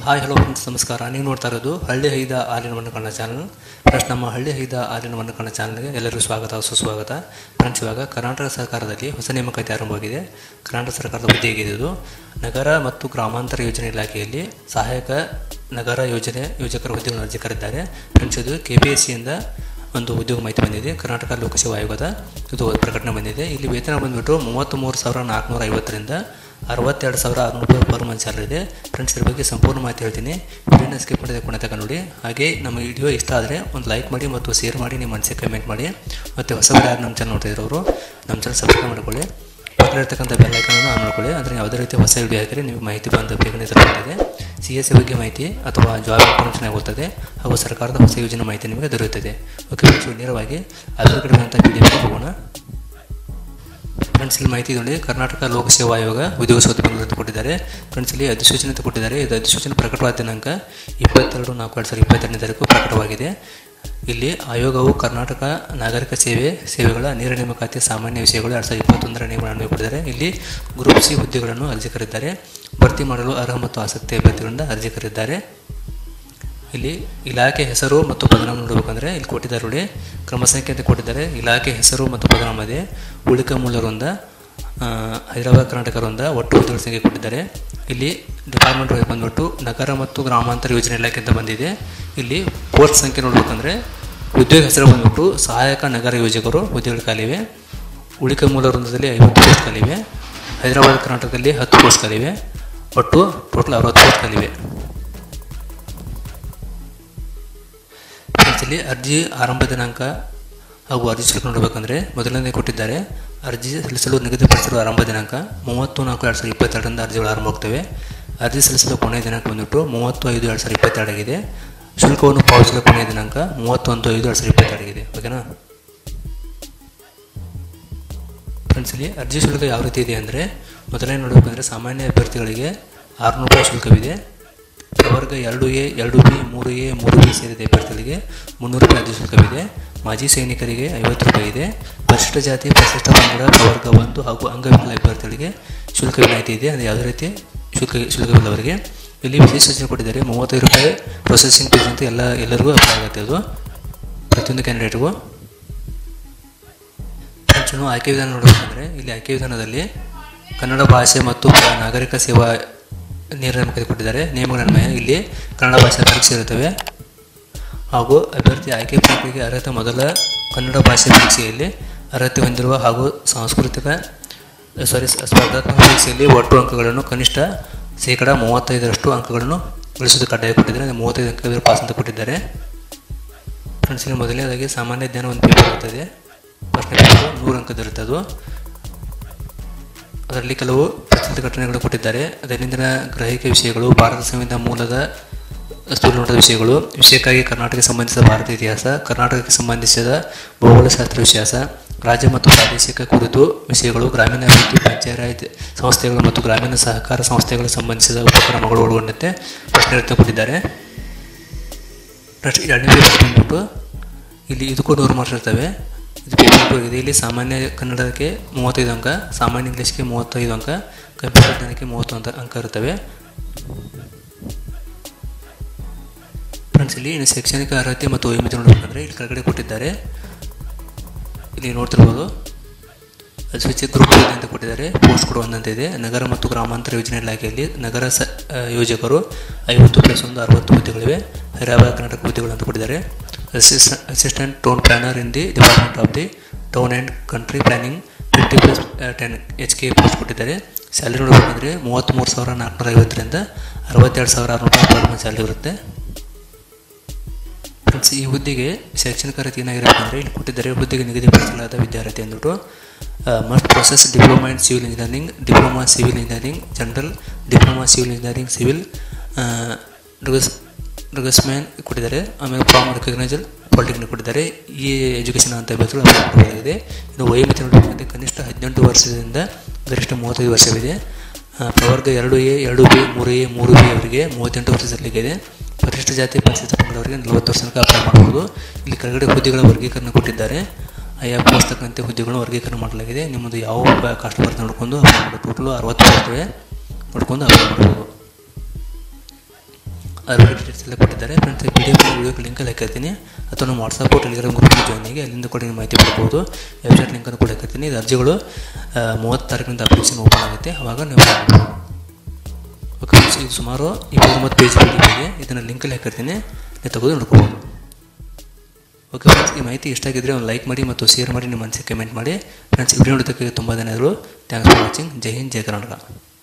hi hello friends ನಮಸ್ಕಾರ ನೀವು ನೋಡ್ತಾ ಇರೋದು ಹಳ್ಳಿ ಹೈದ ಹಾಲಿನ ಮಣ್ಣುಕಣ್ಣ ಚಾನಲ್ ಫ್ರೆಂಡ್ಸ್ ನಮ್ಮ ಹಳ್ಳಿ ಹೈದ ಹಾಲಿನ ಮಣ್ಣುಕಣ್ಣ ಚಾನಲ್ಗೆ ಎಲ್ಲರಿಗೂ ಸ್ವಾಗತ ಸುಸ್ವಾಗತ ಫ್ರೆಂಡ್ಸ್ ಇವಾಗ ಕರ್ನಾಟಕ ಸರ್ಕಾರದಲ್ಲಿ ಹೊಸ ನೇಮಕಾತಿ ಆರಂಭವಾಗಿದೆ ಕರ್ನಾಟಕ ಸರ್ಕಾರದ ಹುದ್ದೆ ಹೇಗಿದೆ ಇದು ನಗರ ಮತ್ತು ಗ್ರಾಮಾಂತರ ಯೋಜನೆ ಇಲಾಖೆಯಲ್ಲಿ ಸಹಾಯಕ ನಗರ ಯೋಜನೆ ಯೋಜಕರ ಹುದ್ದೆಗಳನ್ನು ಅರ್ಜಿ ಕರೆದಿದ್ದಾರೆ ಫ್ರೆಂಡ್ಸ್ ಇದು ಕೆ ಪಿ ಎಸ್ ಸಿಯಿಂದ ಒಂದು ಉದ್ಯೋಗ ಮಾಹಿತಿ ಬಂದಿದೆ ಕರ್ನಾಟಕ ಲೋಕಸೇವಾ ಆಯೋಗದ ಇದು ಪ್ರಕಟಣೆ ಬಂದಿದೆ ಇಲ್ಲಿ ವೇತನ ಬಂದ್ಬಿಟ್ಟು ಮೂವತ್ತ್ಮೂರು ಸಾವಿರ ನಾಲ್ಕುನೂರ ಐವತ್ತರಿಂದ ಅರವತ್ತೆರಡು ಸಾವಿರ ಆರುನೂರು ಪರ್ ಮಂತ್ ಸ್ಯಾಲರಿ ಇದೆ ಫ್ರೆಂಡ್ಸ್ ಇದ್ರ ಬಗ್ಗೆ ಸಂಪೂರ್ಣ ಮಾಹಿತಿ ಹೇಳ್ತೀನಿ ವಿಡಿಯೋನ ಸ್ಕಿಪ್ ಮಾಡಿದ ಕೊನೆ ತನಕ ನೋಡಿ ಹಾಗೆ ನಮ್ಮ ವಿಡಿಯೋ ಇಷ್ಟ ಆದರೆ ಒಂದು ಲೈಕ್ ಮಾಡಿ ಮತ್ತು ಶೇರ್ ಮಾಡಿ ನಿಮ್ಮ ಮನಸ್ಸಿಗೆ ಕಮೆಂಟ್ ಮಾಡಿ ಮತ್ತು ಹೊಸಬರು ಯಾರು ನಮ್ಮ ಚಾನಲ್ ನೋಡ್ತಾ ಇರೋರು ನಮ್ಮ ಚಾನಲ್ ಸಬ್ಸ್ಕ್ರೈಬ್ ಮಾಡ್ಕೊಳ್ಳಿ ಪಕ್ಕದಲ್ಲಿರ್ತಕ್ಕಂಥ ಬೆಲ್ ಐಕನನ್ನು ಆನ್ ಮಾಡ್ಕೊಳ್ಳಿ ಅಂದರೆ ಯಾವುದೇ ರೀತಿ ಹೊಸ ವಿಡಿಯೋ ಹಾಕಿದ್ರೆ ನಿಮಗೆ ಮಾಹಿತಿ ಬಂದು ಬೇಗನೆ ತಲುಪುತ್ತದೆ ಸಿ ಎಸ್ ಬಗ್ಗೆ ಮಾಹಿತಿ ಅಥವಾ ಜಾಬ್ ಇನ್ಫಾರ್ಮೇಷನ್ ಆಗುತ್ತದೆ ಹಾಗೂ ಸರ್ಕಾರದ ಹೊಸ ಯೋಜನೆ ಮಾಹಿತಿ ನಿಮಗೆ ದೊರೆಯುತ್ತದೆ ಓಕೆ ಫ್ರೆಂಡ್ಸ್ ನೇರವಾಗಿ ಅದರ ಕಡೆ ಅಂತ ವಿಡಿಯೋ ಹೋಗೋಣ ಫ್ರೆಂಡ್ಸ್ ಇಲ್ಲಿ ಮಾಹಿತಿ ನೋಡಿ ಕರ್ನಾಟಕ ಲೋಕಸೇವಾ ಆಯೋಗ ಉದ್ಯೋಗ ಸೌಧ ಬೆಂಗಳೂರು ಅಂತ ಕೊಟ್ಟಿದ್ದಾರೆ ಫ್ರೆಂಡ್ಸ್ ಇಲ್ಲಿ ಅಧಿಸೂಚನೆ ಅಂತ ಕೊಟ್ಟಿದ್ದಾರೆ ಇದು ಅಧಿಸೂಚನೆ ಪ್ರಕಟವಾದ ದಿನಾಂಕ ಇಪ್ಪತ್ತೆರಡು ನಾಲ್ಕು ಎರಡು ಸಾವಿರದ ಇಪ್ಪತ್ತೆರಡನೇ ತಾರೀಕು ಪ್ರಕಟವಾಗಿದೆ ಇಲ್ಲಿ ಆಯೋಗವು ಕರ್ನಾಟಕ ನಾಗರಿಕ ಸೇವೆ ಸೇವೆಗಳ ನೇರ ನೇಮಕಾತಿ ಸಾಮಾನ್ಯ ವಿಷಯಗಳು ಎರಡು ಸಾವಿರದ ಇಪ್ಪತ್ತೊಂದರ ನಿಯಮಗಳನ್ನು ಕೊಟ್ಟಿದ್ದಾರೆ ಇಲ್ಲಿ ಗ್ರೂಪ್ ಸಿ ಹುದ್ದೆಗಳನ್ನು ಅರ್ಜಿ ಕರೆದಿದ್ದಾರೆ ಭರ್ತಿ ಮಾಡಲು ಅರ್ಹ ಮತ್ತು ಆಸಕ್ತಿ ಅಭ್ಯರ್ಥಿಗಳಿಂದ ಅರ್ಜಿ ಕರೆದಿದ್ದಾರೆ ಇಲ್ಲಿ ಇಲಾಖೆ ಹೆಸರು ಮತ್ತು ಪದನಾಮ ನೋಡಬೇಕಂದ್ರೆ ಇಲ್ಲಿ ಕೊಟ್ಟಿದ್ದಾರೆ ನೋಡಿ ಕ್ರಮ ಸಂಖ್ಯೆ ಅಂತ ಕೊಟ್ಟಿದ್ದಾರೆ ಇಲಾಖೆ ಹೆಸರು ಮತ್ತು ಪದನಾಮ ಇದೆ ಉಳಿಕ ಮೂಲ ವೃಂದ ಆ, ಹೈದರಾಬಾದ್ ಕರ್ನಾಟಕ ವೃಂದ ಒಟ್ಟು ಹುದ್ದೆಗಳ ಸಂಖ್ಯೆ ಕೊಟ್ಟಿದ್ದಾರೆ ಇಲ್ಲಿ ಡಿಪಾರ್ಟ್ಮೆಂಟ್ ವೈಸ್ ಬಂದ್ಬಿಟ್ಟು ನಗರ ಮತ್ತು ಗ್ರಾಮಾಂತರ ಯೋಜನೆ ಇಲಾಖೆ ಅಂತ ಬಂದಿದೆ ಇಲ್ಲಿ ಪೋಸ್ಟ್ ಸಂಖ್ಯೆ ನೋಡ್ಬೇಕಂದ್ರೆ ಉದ್ಯೋಗ ಹೆಸರು ಬಂದ್ಬಿಟ್ಟು ಸಹಾಯಕ ನಗರ ಯೋಜಕರು ಹುದ್ದೆಗಳು ಖಾಲಿವೆ ಉಳಿಕ ಮೂಲ ವೃಂದದಲ್ಲಿ ಐವತ್ತು ಪೋಸ್ಟ್ ಖಾಲಿವೆ ಹೈದರಾಬಾದ್ ಕರ್ನಾಟಕದಲ್ಲಿ ಹತ್ತು ಪೋಸ್ಟ್ ಖಾಲಿವೆ ಒಟ್ಟು ಟೋಟಲ್ ಅರವತ್ತು ಪೋಸ್ಟ್ ಖಾಲಿವೆ ಫ್ರೆಂಡ್ಸ್ ಇಲ್ಲಿ ಅರ್ಜಿ ಆರಂಭ ದಿನಾಂಕ ಹಾಗೂ ಅರ್ಜಿ ಶುಲ್ಕ ನೋಡಬೇಕಂದ್ರೆ ಮೊದಲನೇ ಕೊಟ್ಟಿದ್ದಾರೆ ಅರ್ಜಿ ಸಲ್ಲಿಸಲು ನಿಗದಿಪಡಿಸಿರುವ ಆರಂಭ ದಿನಾಂಕ ಮೂವತ್ತು ನಾಲ್ಕು ಎರಡು ಸಾವಿರದ ಇಪ್ಪತ್ತೆರಡರಿಂದ ಅರ್ಜಿಗಳು ಆರಂಭವಾಗ್ತವೆ ಅರ್ಜಿ ಸಲ್ಲಿಸಲು ಕೊನೆಯ ದಿನಾಂಕ ಬಂದ್ಬಿಟ್ಟು ಮೂವತ್ತು ಐದು ಎರಡು ಸಾವಿರದ ಇಪ್ಪತ್ತೆರಡಾಗಿದೆ ಶುಲ್ಕವನ್ನು ಪಾವತಿಸಲು ಕೊನೆಯ ದಿನಾಂಕ ಮೂವತ್ತೊಂದು ಐದು ಎರಡು ಸಾವಿರದ ಇಪ್ಪತ್ತೆರಡಾಗಿದೆ ಓಕೆನಾ ಫ್ರೆಂಡ್ಸ್ ಇಲ್ಲಿ ಅರ್ಜಿ ಶುಲ್ಕ ಯಾವ ರೀತಿ ಇದೆ ಅಂದರೆ ಮೊದಲನೇ ನೋಡಬೇಕಂದ್ರೆ ಸಾಮಾನ್ಯ ಅಭ್ಯರ್ಥಿಗಳಿಗೆ ಆರುನೂರು ರೂಪಾಯಿ ಶುಲ್ಕವಿದೆ ಪ್ರವರ್ಗ ಎರಡು ಎ ಎರಡು ಬಿ ಮೂರು ಎ ಮೂರು ಬಿ ಸೇರಿದ ಅಭ್ಯರ್ಥಿಗಳಿಗೆ ಮುನ್ನೂರು ರೂಪಾಯಿ ಅರ್ಜಿ ಶುಲ್ಕವಿದೆ ಮಾಜಿ ಸೈನಿಕರಿಗೆ ಐವತ್ತು ರೂಪಾಯಿ ಇದೆ ಪರಿಶಿಷ್ಟ ಜಾತಿ ಪರಿಶಿಷ್ಟ ಪಂಗಡ ಪ್ರವರ್ಗ ಒಂದು ಹಾಗೂ ಅಂಗವಿಕಲ ಅಭ್ಯರ್ಥಿಗಳಿಗೆ ಶುಲ್ಕ ವಿನಾಯಿತಿ ಇದೆ ಅದು ಯಾವುದೇ ರೀತಿ ಶುಲ್ಕ ಶುಲ್ಕವಿಲ್ಲವರಿಗೆ ಇಲ್ಲಿ ವಿಶೇಷ ಸೂಚನೆ ಕೊಟ್ಟಿದ್ದಾರೆ ಮೂವತ್ತೈದು ರೂಪಾಯಿ ಪ್ರೊಸೆಸಿಂಗ್ ಫೀಸ್ ಅಂತ ಎಲ್ಲ ಎಲ್ಲರಿಗೂ ಅಪ್ಲೈ ಆಗುತ್ತೆ ಅದು ಪ್ರತಿಯೊಂದು ಕ್ಯಾಂಡಿಡೇಟ್ಗೂ ಫ್ರೆಂಡ್ಸ್ ಆಯ್ಕೆ ವಿಧಾನ ನೋಡಬೇಕಂದ್ರೆ ಇಲ್ಲಿ ಆಯ್ಕೆ ವಿಧಾನದಲ್ಲಿ ಕನ್ನಡ ಭಾಷೆ ಮತ್ತು ನಾಗರಿಕ ಸೇವಾ ನೇರ ನೇಮಕಾತಿ ಕೊಟ್ಟಿದ್ದಾರೆ ನಿಯಮಗಳ ಅನ್ವಯ ಇಲ್ಲಿ ಕನ್ನಡ ಭಾಷೆ ಪರೀಕ್ಷೆ ಇರುತ್ತವೆ ಹಾಗೂ ಅಭ್ಯರ್ಥಿ ಆಯ್ಕೆ ಪ್ರಕ್ರಿಯೆಗೆ ಅರ್ಹತೆ ಮೊದಲ ಕನ್ನಡ ಭಾಷೆ ಪರೀಕ್ಷೆಯಲ್ಲಿ ಅರ್ಹತೆ ಹೊಂದಿರುವ ಹಾಗೂ ಸಾಂಸ್ಕೃತಿಕ ಸಾರಿ ಸ್ಪರ್ಧಾತ್ಮಕ ಪರೀಕ್ಷೆಯಲ್ಲಿ ಒಟ್ಟು ಅಂಕಗಳನ್ನು ಕನಿಷ್ಠ ಶೇಕಡ ಮೂವತ್ತೈದರಷ್ಟು ಅಂಕಗಳನ್ನು ಗಳಿಸೋದು ಕಡ್ಡಾಯ ಕೊಟ್ಟಿದ್ದಾರೆ ಅಂದರೆ ಮೂವತ್ತೈದು ಅಂಕ ಪಾಸ್ ಅಂತ ಕೊಟ್ಟಿದ್ದಾರೆ ಫ್ರೆಂಡ್ಸ್ ಇಲ್ಲಿ ಮೊದಲನೇದಾಗಿ ಸಾಮಾನ್ಯ ಜ್ಞಾನ ಒಂದು ಪೇಪರ್ ಇರ್ತದೆ ಪ್ರಶ್ನೆ ಪೇಪರ್ ನೂರು ಅಂಕದಿರುತ್ತೆ ಅದು ಅದರಲ್ಲಿ ಕೆಲವು ಪ್ರಚಲಿತ ಘಟನೆಗಳು ಕೊಟ್ಟಿದ್ದಾರೆ ದೈನಂದಿನ ಗ್ರಹಿಕೆ ವಿಷಯಗಳು ಭಾರತ ಸಂವಿಧಾನ ಮೂಲದ ಸ್ಥೂಲನೋಟದ ವಿಷಯಗಳು ವಿಷಯಕ್ಕಾಗಿ ಕರ್ನಾಟಕಕ್ಕೆ ಸಂಬಂಧಿಸಿದ ಭಾರತ ಇತಿಹಾಸ ಕರ್ನಾಟಕಕ್ಕೆ ಸಂಬಂಧಿಸಿದ ಭೌಗೋಳಶಾಸ್ತ್ರ ವಿಶ್ವಾಸ ರಾಜ್ಯ ಮತ್ತು ಪ್ರಾದೇಶಿಕ ಕುರಿತು ವಿಷಯಗಳು ಗ್ರಾಮೀಣ ಅಭಿವೃದ್ಧಿ ಪಂಚಾಯತ್ ಸಂಸ್ಥೆಗಳು ಮತ್ತು ಗ್ರಾಮೀಣ ಸಹಕಾರ ಸಂಸ್ಥೆಗಳಿಗೆ ಸಂಬಂಧಿಸಿದ ಉಪಕ್ರಮಗಳು ಒಳಗೊಂಡಂತೆ ಪ್ರಶ್ನೆ ಕೊಟ್ಟಿದ್ದಾರೆ ನೆಕ್ಸ್ಟ್ ಎರಡನೇ ಪೇಪರ್ ಬಂದ್ಬಿಟ್ಟು ಇಲ್ಲಿ ಇದಕ್ಕೂ ನೂರು ಮಾರ್ಕ್ಸ್ ಇರ್ತವೆ ಇದು ಪೇಪರ್ ಟು ಆಗಿದೆ ಇಲ್ಲಿ ಸಾಮಾನ್ಯ ಕನ್ನಡಕ್ಕೆ ಮೂವತ್ತೈದು ಅಂಕ ಸಾಮಾನ್ಯ ಇಂಗ್ಲೀಷ್ಗೆ ಮೂವತ್ತೈದು ಅಂಕ ಕಂಪ್ಯೂಟರ್ ಜ್ಞಾನಕ್ಕೆ ಮೂವತ್ತೊಂದು ಅಂಕ ಇರುತ್ತವೆ ಫ್ರೆಂಡ್ಸ್ ಇಲ್ಲಿ ಇನ್ನು ಶೈಕ್ಷಣಿಕ ಅರ್ಹತೆ ಮತ್ತು ವಯೋಮಿತಿ ನೋಡಬೇಕಂದ್ರೆ ಇಲ್ಲಿ ಕೆಳಗಡೆ ಕೊಟ್ಟಿದ್ದಾರೆ ಇಲ್ಲಿ ನೋಡ್ತಿರ್ಬೋದು ಸ್ವಚ್ಛ ಗ್ರೂಪ್ ಅಂತ ಕೊಟ್ಟಿದ್ದಾರೆ ಪೋಸ್ಟ್ ಕೂಡ ಒಂದಂತ ಇದೆ ನಗರ ಮತ್ತು ಗ್ರಾಮಾಂತರ ಯೋಜನೆ ಇಲಾಖೆಯಲ್ಲಿ ನಗರ ಸ ಆ, ಯೋಜಕರು ಐವತ್ತು ಪ್ಲಸ್ ಒಂದು ಅರವತ್ತು ಹುದ್ದೆಗಳಿವೆ ಹೈದರಾಬಾದ್ ಕರ್ನಾಟಕ ಹುದ್ದೆಗಳು ಅಂತ ಕೊಟ್ಟಿದ್ದಾರೆ assistant assistant town planner in the department of the town and country planning fifty plus ten H K post ಕೊಟ್ಟಿದ್ದಾರೆ ಸ್ಯಾಲರಿ ನೋಡಬೇಕಂದ್ರೆ ಮೂವತ್ತ್ಮೂರು ಸಾವಿರ ನಾಲ್ಕುನೂರ ಐವತ್ತರಿಂದ ಅರವತ್ತೆರಡು ಸಾವಿರ ಆರುನೂರ ರೂಪಾಯಿ ಸ್ಯಾಲರಿ ಇರುತ್ತೆ ಫ್ರೆಂಡ್ಸ್ ಈ ಹುದ್ದೆಗೆ ಶೈಕ್ಷಣಿಕ ಅರ್ಹತೆ ಏನಾಗಿರಬೇಕಂದ್ರೆ ಇಲ್ಲಿ ಕೊಟ್ಟಿದ್ದಾರೆ ಹುದ್ದೆಗೆ ನಿಗದಿಪಡಿಸಲಾದ ವಿದ್ಯಾರ್ಥಿ ಅಂದ್ಬಿಟ್ಟು must process diploma in civil engineering diploma civil engineering general diploma civil engineering civil draughts draughtsman ಕೊಟ್ಟಿದ್ದಾರೆ ಆಮೇಲೆ ಫ್ರಾಮ್ ರೆಕಗ್ನೈಸರ್ ಪಾಲಿಟೆಕ್ನಿಕ್ ಕೊಟ್ಟಿದ್ದಾರೆ ಈ ಎಜುಕೇಷನ್ ಅಂತ ಅಭ್ಯರ್ಥಿಗಳು ಅಪ್ಲೈ ಮಾಡಬಹುದಾಗಿದೆ ಇನ್ನು ವಯೋಮಿತಿ ನೋಡಬೇಕಂದ್ರೆ ಕನಿಷ್ಠ ಹದಿನೆಂಟು ವರ್ಷದಿಂದ ಗರಿಷ್ಠ ಮೂವತ್ತೈದು ವರ್ಷವಿದೆ ಆ, ಪ್ರವರ್ಗ ಎರಡು ಎ ಎರಡು ಬಿ ಮೂರು ಎ ಮೂರು ಬಿ ಅವರಿಗೆ ಮೂವತ್ತೆಂಟು ವರ್ಷ ಸಲ್ಲಿಕೆ ಪರಿಶಿಷ್ಟ ಜಾತಿ ಪರಿಶಿಷ್ಟ ಪಂಗಡವರಿಗೆ ನಲವತ್ತು ವರ್ಷ ತನಕ ಅಪ್ಲೈ ಮಾಡಬಹುದು ಇಲ್ಲಿ ಕೆಳಗಡೆ ಹುದ್ದೆಗಳ ವರ್ಗೀಕರಣ ಕೊಟ್ಟಿದ್ದಾರೆ ಆಯಾ ಪೋಸ್ಟ್ ತಕ್ಕಂತೆ ಹುದ್ದೆಗಳನ್ನು ವರ್ಗೀಕರಣ ಮಾಡಲಾಗಿದೆ ನಿಮ್ಮದು ಯಾವ ಕಾಸ್ಟ್ ಬರ್ತದೆ ನೋಡ್ಕೊಂಡು ಅಪ್ಲೈ ಮಾಡಬಹುದು ಟೋಟಲು ಅರವತ್ತು ಬರ್ತವೆ ನೋಡ್ಕೊಂಡು ಅಪ್ಲೈ ಮಾಡ್ಬೋದು ಅದ್ರ ಬಗ್ಗೆ ಡೀಟೇಲ್ಸ್ ಎಲ್ಲ ಕೊಟ್ಟಿದ್ದಾರೆ friends P D F video ಲಿಂಕಲ್ಲಿ ಹಾಕಿರ್ತೀನಿ ಅಥವಾ ನಮ್ಮ ವಾಟ್ಸಪ್ ಟೆಲಿಗ್ರಾಮ್ ಗ್ರೂಪ್ಗೆ ಜಾಯ್ನ್ ಆಗಿ ಅಲ್ಲಿಂದ ಕೂಡ ನೀವು ಮಾಹಿತಿ ಪಡ್ಬೋದು ವೆಬ್ಸೈಟ್ ಲಿಂಕನ್ನು ಕೂಡ ಹಾಕಿರ್ತೀನಿ ಇದು ಅರ್ಜಿಗಳು ಆ, ಮೂವತ್ತು ತಾರೀಕಿನಿಂದ ಅಪ್ಲಿಕೇಶನ್ ಓಪನ್ ಆಗುತ್ತೆ ಅವಾಗ ನೀವು ಓಕೆ ಫ್ರೆಂಡ್ಸ್ ಇದು ಸುಮಾರು ಇಪ್ಪತ್ತೊಂಬತ್ತು ಪೇಜ್ ಪಿ ಡಿ ಎಫ್ ಇದೆ ಇದನ್ನು ಲಿಂಕಲ್ಲಿ ಹಾಕಿರ್ತೀನಿ ನೀವು ತೆಗೆದು ನೋಡ್ಕೋಬೋದು ಓಕೆ ಫ್ರೆಂಡ್ಸ್ ಈ ಮಾಹಿತಿ ಇಷ್ಟ ಆಗಿದ್ರೆ ಒಂದು ಲೈಕ್ ಮಾಡಿ ಮತ್ತು ಶೇರ್ ಮಾಡಿ ನಿಮ್ಮ ಮನಸ್ಸಿಗೆ ಕಮೆಂಟ್ ಮಾಡಿ ಫ್ರೆಂಡ್ಸ್ ವಿಡಿಯೋ ನೋಡೋದಕ್ಕೆ ತುಂಬ ಧನ್ಯವಾದಗಳು ಥ್ಯಾಂಕ್ಸ್ ಫಾರ್ ವಾಚಿಂಗ್ ಜೈ ಹಿಂದ್ ಜೈ ಕರ್ನಾಟಕ